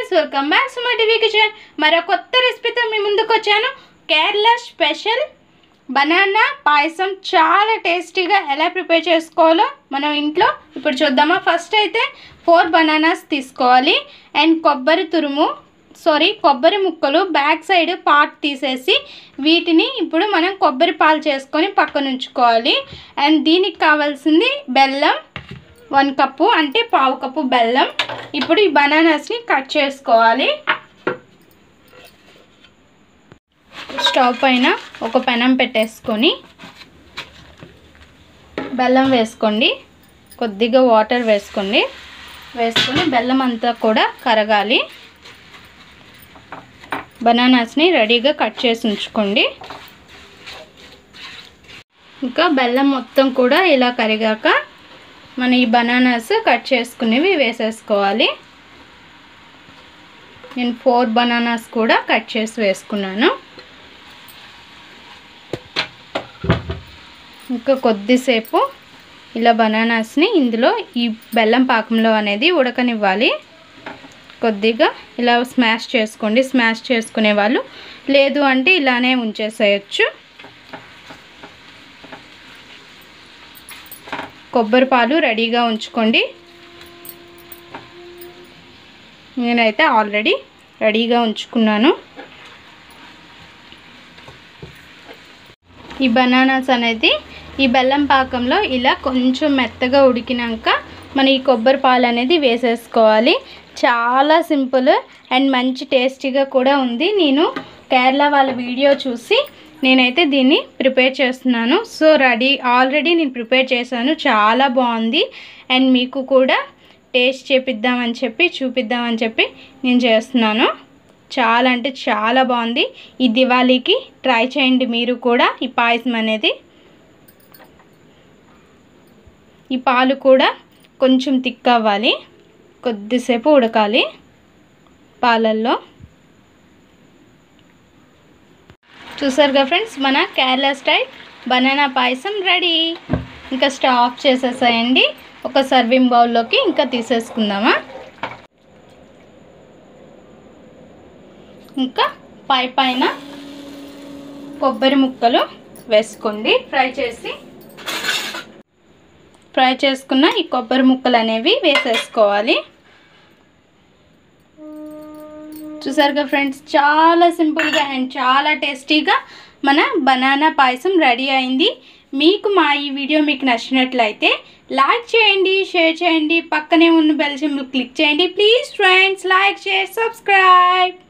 friends welcome back to my TV kitchen మరో కొత్త రెసిపీతో మీ ముందుకు వచ్చాను కేరళ స్పెషల్ బనానా పాయసం చాలా టేస్టీగా ఎలా ప్రిపేర్ చేసుకోవాలో మనం ఇంట్లో ఇప్పుడు చూద్దామా ఫస్ట్ అయితే ఫోర్ బనానాస్ తీసుకోవాలి అండ్ కొబ్బరి తురుము సారీ కొబ్బరి ముక్కలు బ్యాక్ సైడ్ పార్ట్ తీసేసి వీటిని ఇప్పుడు మనం కొబ్బరి పాలు చేసుకొని పక్కన ఉంచుకోవాలి అండ్ దీనికి కావాల్సింది బెల్లం వన్ కప్పు అంటే పావు కప్పు బెల్లం ఇప్పుడు ఈ బనానాస్ని కట్ చేసుకోవాలి స్టవ్ పైన ఒక పెనం పెట్టేసుకొని బెల్లం వేసుకోండి కొద్దిగా వాటర్ వేసుకోండి వేసుకొని బెల్లం అంతా కూడా కరగాలి బనానాస్ని రెడీగా కట్ చేసి ఉంచుకోండి ఇంకా బెల్లం మొత్తం కూడా ఇలా కరిగాక మన ఈ బనానాస్ కట్ చేసుకునేవి వేసేసుకోవాలి నేను ఫోర్ బనానాస్ కూడా కట్ చేసి వేసుకున్నాను ఇంకా కొద్దిసేపు ఇలా బనానాస్ని ఇందులో ఈ బెల్లం పాకంలో అనేది ఉడకనివ్వాలి కొద్దిగా ఇలా స్మాష్ చేసుకోండి స్మాష్ చేసుకునే వాళ్ళు లేదు అంటే ఇలానే ఉంచేసేయచ్చు కొబ్బరి పాలు రెడీగా ఉంచుకోండి నేనైతే ఆల్రెడీ రెడీగా ఉంచుకున్నాను ఈ బనానాస్ అనేది ఈ బెల్లం పాకంలో ఇలా కొంచెం మెత్తగా ఉడికినాక మన ఈ కొబ్బరి పాలు అనేది వేసేసుకోవాలి చాలా సింపుల్ అండ్ మంచి టేస్టీగా కూడా ఉంది నేను కేరళ వాళ్ళ వీడియో చూసి నేనైతే దీన్ని ప్రిపేర్ చేస్తున్నాను సో రెడీ ఆల్రెడీ నేను ప్రిపేర్ చేశాను చాలా బాగుంది అండ్ మీకు కూడా టేస్ట్ చేపిద్దామని చెప్పి చూపిద్దామని చెప్పి నేను చేస్తున్నాను చాలా అంటే చాలా బాగుంది ఈ దివాళీకి ట్రై చేయండి మీరు కూడా ఈ పాయసం అనేది ఈ పాలు కూడా కొంచెం థిక్ అవ్వాలి కొద్దిసేపు ఉడకాలి పాలల్లో చూసారుగా ఫ్రెండ్స్ మన Kerala style banana payasam ready ఇంకా స్టవ్ ఆఫ్ చేసేసాయండి ఒక సర్వింగ్ బౌల్లోకి ఇంకా తీసేసుకుందామా ఇంకా పై పైన కొబ్బరి ముక్కలు వేసుకోండి ఫ్రై చేసి ఫ్రై చేసుకున్న ఈ కొబ్బరి ముక్కలు అనేవి వేసేసుకోవాలి చూసారుగా ఫ్రెండ్స్ చాలా సింపుల్గా అండ్ చాలా టేస్టీగా మన బనానా పాయసం రెడీ అయింది మీకు మా ఈ వీడియో మీకు నచ్చినట్లయితే లైక్ చేయండి షేర్ చేయండి పక్కనే ఉన్న బెల్ సింబల్ క్లిక్ చేయండి please friends like share subscribe